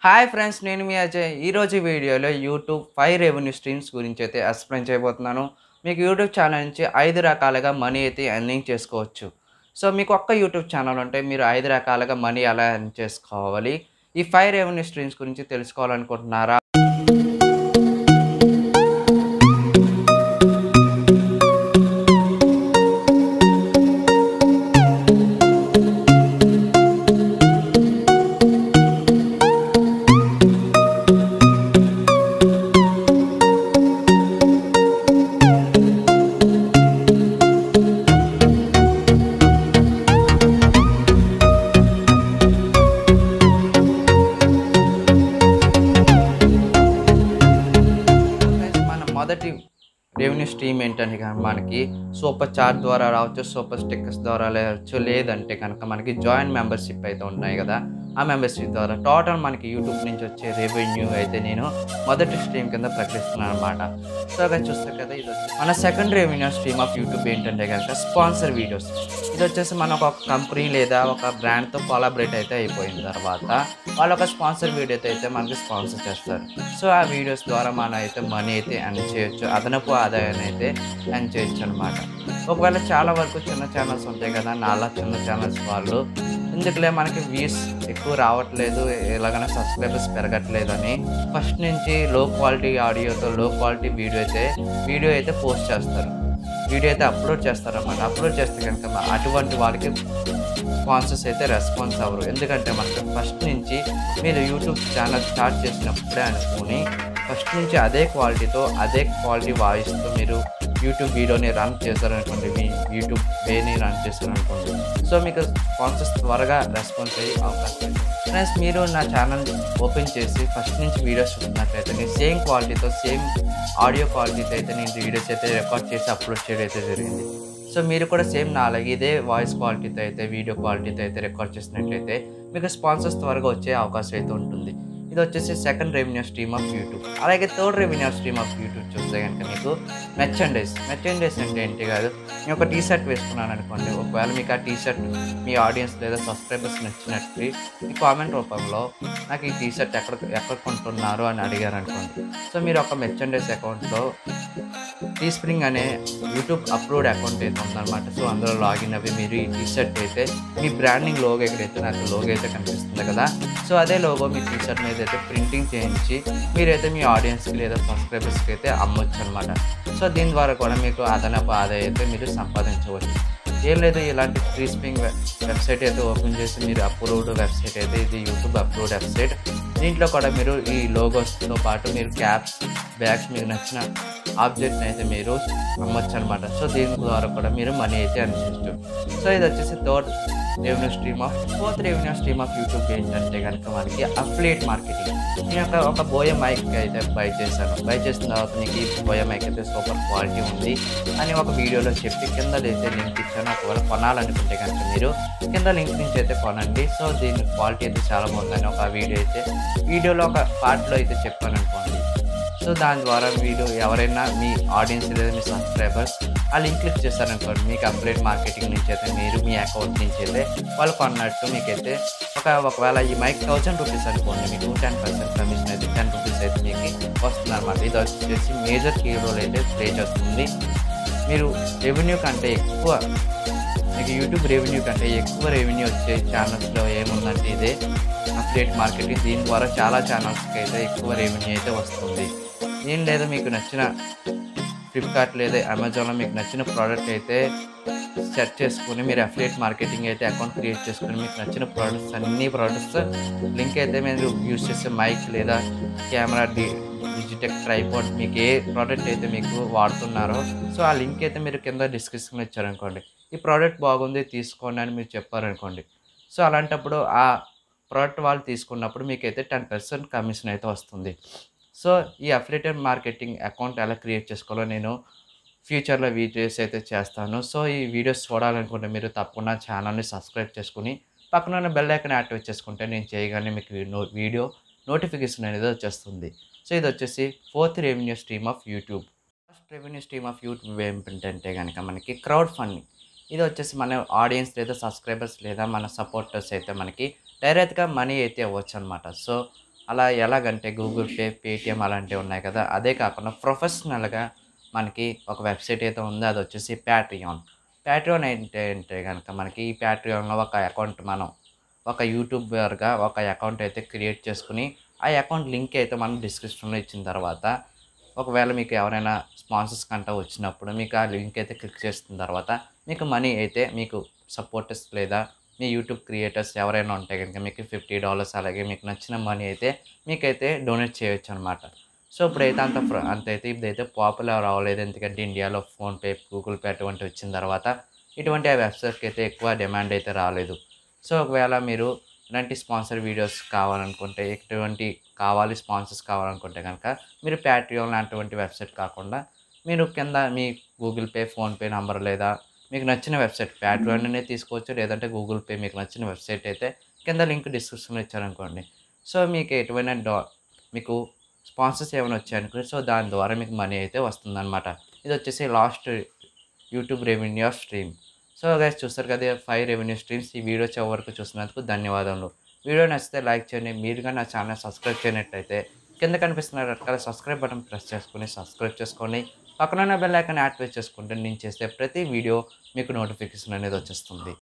hi friends నేను మీ అజయ్ ఈరోజు వీడియోలో యూట్యూబ్ ఫైవ్ రెవెన్యూ స్ట్రీమ్స్ గురించి అయితే ఎక్స్ప్లెయిన్ చేయబోతున్నాను మీకు యూట్యూబ్ ఛానల్ నుంచి ఐదు రకాలుగా మనీ అయితే ఎర్నింగ్ చేసుకోవచ్చు సో మీకు ఒక్క యూట్యూబ్ ఛానల్ ఉంటే మీరు ఐదు రకాలుగా మనీ ఎలా ఎర్న్ చేసుకోవాలి ఈ ఫైవ్ రెవెన్యూ స్ట్రీమ్స్ గురించి తెలుసుకోవాలనుకుంటున్నారా Guys, మన మొదటి రెవెన్యూ స్ట్రీమ్ ఏంటంటే కనుక మనకి సూపర్ చార్ట్ ద్వారా రావచ్చు సూపర్ స్టిక్కర్స్ ద్వారా రావచ్చు లేదంటే కనుక మనకి జాయిన్ మెంబర్షిప్ అయితే ఉన్నాయి కదా ఆ మెంబర్షిప్ ద్వారా టోటల్ మనకి యూట్యూబ్ నుంచి వచ్చే రెవెన్యూ అయితే నేను మొదటి స్ట్రీమ్ కింద ప్రకటిస్తున్నాను అనమాట సో అక్కడ చూస్తారు కదా ఇది వచ్చి మన second revenue stream of YouTube ఏంటంటే కనుక స్పాన్సర్ వీడియోస్ ఇది వచ్చేసి మన ఒక కంపెనీ లేదా ఒక బ్రాండ్తో కొలాబరేట్ అయితే అయిపోయిన తర్వాత వాళ్ళు ఒక స్పాన్సర్ వీడియో అయితే మనకి స్పాన్సర్ చేస్తారు సో ఆ వీడియోస్ ద్వారా మనం అయితే మనీ అయితే ఎర్న్ చేయొచ్చు అదనపు ఆదాయాన్ని అయితే ఎర్న్ చేయొచ్చు అనమాట ఒకవేళ చాలా వరకు చిన్న ఛానల్స్ ఉంటాయి కదా నాలా చిన్న ఛానల్స్ వాళ్ళు ఎందుకులే మనకి వ్యూస్ ఎక్కువ రావట్లేదు ఎలాగైనా సబ్స్క్రైబర్స్ పెరగట్లేదు అని ఫస్ట్ నుంచి లో క్వాలిటీ ఆడియోతో లో క్వాలిటీ వీడియో అయితే వీడియో అయితే పోస్ట్ చేస్తారు వీడియో అయితే అప్లోడ్ చేస్తారన్నమాట అప్లోడ్ చేస్తే కనుక మ- అటువంటి వాళ్ళకి స్పాన్సర్స్ అయితే రెస్పాన్స్ అవ్వరు ఎందుకంటే మనకి ఫస్ట్ నుంచి మీరు యూట్యూబ్ ఛానల్ స్టార్ట్ చేసినప్పుడే అనుకుని ఫస్ట్ నుంచి అదే క్వాలిటీతో అదే క్వాలిటీ వాయిస్తో మీరు యూట్యూబ్ వీడియోని రన్ చేశారనుకోండి మీ యూట్యూబ్ వేని రన్ చేశారనుకోండి సో మీకు స్పాన్సర్స్ త్వరగా రెస్పాన్స్ అయ్యే అవకాశం ఉంది ఫ్రెండ్స్ మీరు నా ఛానల్ ఓపెన్ చేసి ఫస్ట్ నుంచి వీడియోస్ చూసినట్లయితే నేను సేమ్ క్వాలిటీతో సేమ్ ఆడియో క్వాలిటీతో అయితే నేను వీడియోస్ అయితే రికార్డ్ చేసి అప్లోడ్ చేయడం అయితే జరిగింది సో మీరు కూడా సేమ్ నా అలాగే ఇదే వాయిస్ క్వాలిటీతో అయితే వీడియో క్వాలిటీతో అయితే రికార్డ్ చేసినట్లయితే మీకు స్పాన్సర్స్ త్వరగా వచ్చే అవకాశం అయితే ఉంటుంది ఇది వచ్చేసి second revenue stream of YouTube అలాగే third revenue stream of YouTube చూస్తే కనుక మీకు మెర్చండైజ్ మెర్చండైజ్ అంటే ఏంటి కాదు నేను ఒక టీ షర్ట్ వేసుకున్నాను అనుకోండి ఒకవేళ మీకు ఆ టీ షర్ట్ మీ ఆడియన్స్ లేదా సబ్స్క్రైబర్స్ నచ్చినట్టు మీ కామెంట్ రూపంలో నాకు ఈ టీ షర్ట్ ఎక్కడ ఎక్కడ కొంటున్నారు అని అడిగారు అనుకోండి సో మీరు ఒక మెర్చండైజ్ అకౌంట్లో టీ స్ప్రింగ్ అనే యూట్యూబ్ అప్లోడ్ అకౌంట్ అయితే ఉందన్నమాట సో అందులో లాగిన్ అవి మీరు ఈ టీ షర్ట్ అయితే మీ బ్రాండింగ్ లోగో ఎక్కడైతే నాకు లోగో అయితే కనిపిస్తుంది కదా సో అదే లోగో మీ టీ షర్ట్ మీద అయితే ప్రింటింగ్ చేయించి మీరైతే మీ ఆడియన్స్కి లేదా సబ్స్క్రైబర్స్కి అయితే అమ్మొచ్చు అనమాట సో దీని ద్వారా కూడా మీకు అదనపు ఆదాయం అయితే మీరు సంపాదించవచ్చు ఏం లేదు ఇలాంటి ఫ్రీ స్ప్రింగ్ వెబ్సైట్ అయితే ఓపెన్ చేసి మీరు అప్లోడ్ వెబ్సైట్ అయితే ఇది యూట్యూబ్ అప్లోడ్ వెబ్సైట్ దీంట్లో కూడా మీరు ఈ లోగోస్తో పాటు మీరు క్యాప్స్ బ్యాగ్స్ మీకు నచ్చిన ఆబ్జెక్ట్ని అయితే మీరు అమ్మొచ్చు అనమాట సో దీని ద్వారా కూడా మీరు మనీ అయితే అనిపించచ్చు సో ఇది వచ్చేసి third revenue stream of fourth revenue stream of YouTube ఏంటంటే కనుక మనకి అఫ్లియేట్ మార్కెటింగ్ నేను ఒక ఒక బోయ మైక్ అయితే బై చేశాను బై చేసిన తర్వాత మీకు ఈ బోయ మైక్ అయితే సూపర్ క్వాలిటీ ఉంది అని ఒక వీడియోలో చెప్పి కింద అయితే లింక్ ఇచ్చాను ఒకవేళ కొనాలనుకుంటే కనుక మీరు కింద లింక్ నుంచి అయితే కొనండి సో దీని క్వాలిటీ అయితే చాలా బాగుందని ఒక వీడియో అయితే వీడియోలో ఒక పార్ట్లో అయితే చెప్పాను అనుకోండి సో దాని ద్వారా మీరు ఎవరైనా మీ ఆడియన్స్ లేదా మీ సబ్స్క్రైబర్స్ ఆ లింక్ క్లిక్ చేస్తారనుకోండి మీకు అప్డేట్ మార్కెటింగ్ నుంచి అయితే మీరు మీ అకౌంట్ నుంచి అయితే వాళ్ళు కొన్నట్టు మీకైతే ఒక ఒకవేళ ఈ మైక్ థౌసండ్ రూపీస్ అనుకోండి మీకు టెన్ పర్సెంట్ కమిషన్ అయితే టెన్ రూపీస్ అయితే మీకు వస్తుంది అనమాట ఇది వచ్చేసి మేజర్ కీ రోల్ అయితే ప్లే చేస్తుంది మీరు రెవెన్యూ కంటే ఎక్కువ మీకు యూట్యూబ్ రెవెన్యూ కంటే ఎక్కువ రెవెన్యూ వచ్చే ఛానల్స్లో ఏముందంటే ఇదే అప్డేట్ మార్కెటింగ్ దీని ద్వారా చాలా ఛానల్స్కి అయితే ఎక్కువ రెవెన్యూ అయితే వస్తుంది ఏం లేదా మీకు నచ్చిన ఫ్లిప్కార్ట్ లేదా అమెజాన్లో మీకు నచ్చిన ప్రోడక్ట్ అయితే సెట్ చేసుకుని మీరు అఫిలియేట్ మార్కెటింగ్ అయితే అకౌంట్ క్రియేట్ చేసుకుని మీకు నచ్చిన ప్రోడక్ట్స్ అన్ని ప్రోడక్ట్స్ లింక్ అయితే మీరు యూస్ చేసే మైక్ లేదా కెమెరా డి డిజిటెక్ ట్రైపాడ్ మీకు ఏ ప్రోడక్ట్ అయితే మీకు వాడుతున్నారో సో ఆ లింక్ అయితే మీరు కింద డిస్క్రిప్షన్లో ఇచ్చారనుకోండి ఈ ప్రోడక్ట్ బాగుంది తీసుకోండి అని మీరు చెప్పారనుకోండి సో అలాంటప్పుడు ఆ ప్రోడక్ట్ వాళ్ళు తీసుకున్నప్పుడు మీకైతే టెన్ పర్సెంట్ కమిషన్ అయితే వస్తుంది సో ఈ అఫిలియేటెడ్ మార్కెటింగ్ అకౌంట్ ఎలా క్రియేట్ చేసుకోవాలో నేను ఫ్యూచర్లో వీడియోస్ అయితే చేస్తాను సో ఈ వీడియోస్ చూడాలనుకుంటే మీరు తప్పకుండా ఛానల్ని సబ్స్క్రైబ్ చేసుకుని పక్కన ఉన్న బెల్ ఐకన్ యాక్టివేట్ చేసుకుంటే నేను చేయగానే మీకు నో- వీడియో నోటిఫికేషన్ అనేది వచ్చేస్తుంది సో ఇది వచ్చేసి fourth revenue stream of YouTube first revenue stream of YouTube ఏంటంటే కనుక మనకి క్రౌడ్ ఫండింగ్ ఇది వచ్చేసి మన ఆడియన్స్ లేదా సబ్స్క్రైబర్స్ లేదా మన సపోర్టర్స్ అయితే మనకి డైరెక్ట్గా మనీ అయితే ఇవ్వచ్చు అనమాట సో అలా ఎలాగంటే గూగుల్ పే పేటిఎం అలాంటివి ఉన్నాయి కదా అదే కాకుండా ప్రొఫెషనల్గా మనకి ఒక వెబ్సైట్ అయితే ఉందో అది వచ్చేసి ప్యాట్రియాన్ ప్యాట్రియాన్ ఏంటి అంటే కనుక మనకి ఈ ప్యాట్రియాన్లో ఒక అకౌంట్ మనం ఒక యూట్యూబర్గా ఒక అకౌంట్ అయితే క్రియేట్ చేసుకుని ఆ అకౌంట్ లింక్ అయితే మనం డిస్క్రిప్షన్లో ఇచ్చిన తర్వాత ఒకవేళ మీకు ఎవరైనా స్పాన్సర్స్ కంట వచ్చినప్పుడు మీకు ఆ లింక్ అయితే క్లిక్ చేసిన తర్వాత మీకు మనీ అయితే మీకు సపోర్టర్స్ లేదా మీ యూట్యూబ్ క్రియేటర్స్ ఎవరైనా ఉంటే కనుక మీకు ఫిఫ్టీ డాలర్స్ అలాగే మీకు నచ్చిన మనీ అయితే మీకైతే డొనేట్ చేయొచ్చు అనమాట సో ఇప్పుడైతే అంత ఫ్ర- అంత అయితే ఇప్పుడైతే పాపులర్ అవ్వలేదు ఎందుకంటే ఇండియాలో ఫోన్పే గూగుల్ పే అటువంటి వచ్చిన తర్వాత ఇటువంటి ఆ వెబ్సైట్కి అయితే ఎక్కువ డిమాండ్ అయితే రాలేదు సో ఒకవేళ మీరు ఇలాంటి స్పాన్సర్ వీడియోస్ కావాలనుకుంటే ఎటువంటి కావాలి స్పాన్సర్స్ కావాలనుకుంటే కనుక మీరు ప్యాట్రియాన్ లాంటి వెబ్సైట్ కాకుండా మీరు కింద మీ గూగుల్ పే ఫోన్పే నంబర్ లేదా మీకు నచ్చిన వెబ్సైట్ ప్యాట్రియాన్ అనేది తీసుకోవచ్చు లేదంటే గూగుల్ పే మీకు నచ్చిన వెబ్సైట్ అయితే కింద లింక్ డిస్క్రిప్షన్లో ఇచ్చారనుకోండి సో మీకు ఎటువంటి డా మీకు స్పాన్సర్స్ ఏమైనా వచ్చాయనుకోండి సో దాని ద్వారా మీకు మనీ అయితే వస్తుందన్నమాట ఇది వచ్చేసి last YouTube revenue stream so guys చూస్తారు కదా ఫైవ్ రెవెన్యూ స్ట్రీమ్స్ ఈ వీడియో చివరి వరకు చూసినందుకు ధన్యవాదములు వీడియో నచ్చితే లైక్ చేయండి మీరుగా నా ఛానల్ సబ్స్క్రైబ్ చేయనట్టయితే కింద కనిపిస్తున్న red colour subscribe button press చేసుకొని సబ్స్క్రైబ్ చేసుకోండి పక్కన బెల్ ఐకాన్ యాక్టివేట్ చేసుకుంటే నేను చేసే ప్రతి వీడియో మీకు నోటిఫికేషన్ అనేది వచ్చేస్తుంది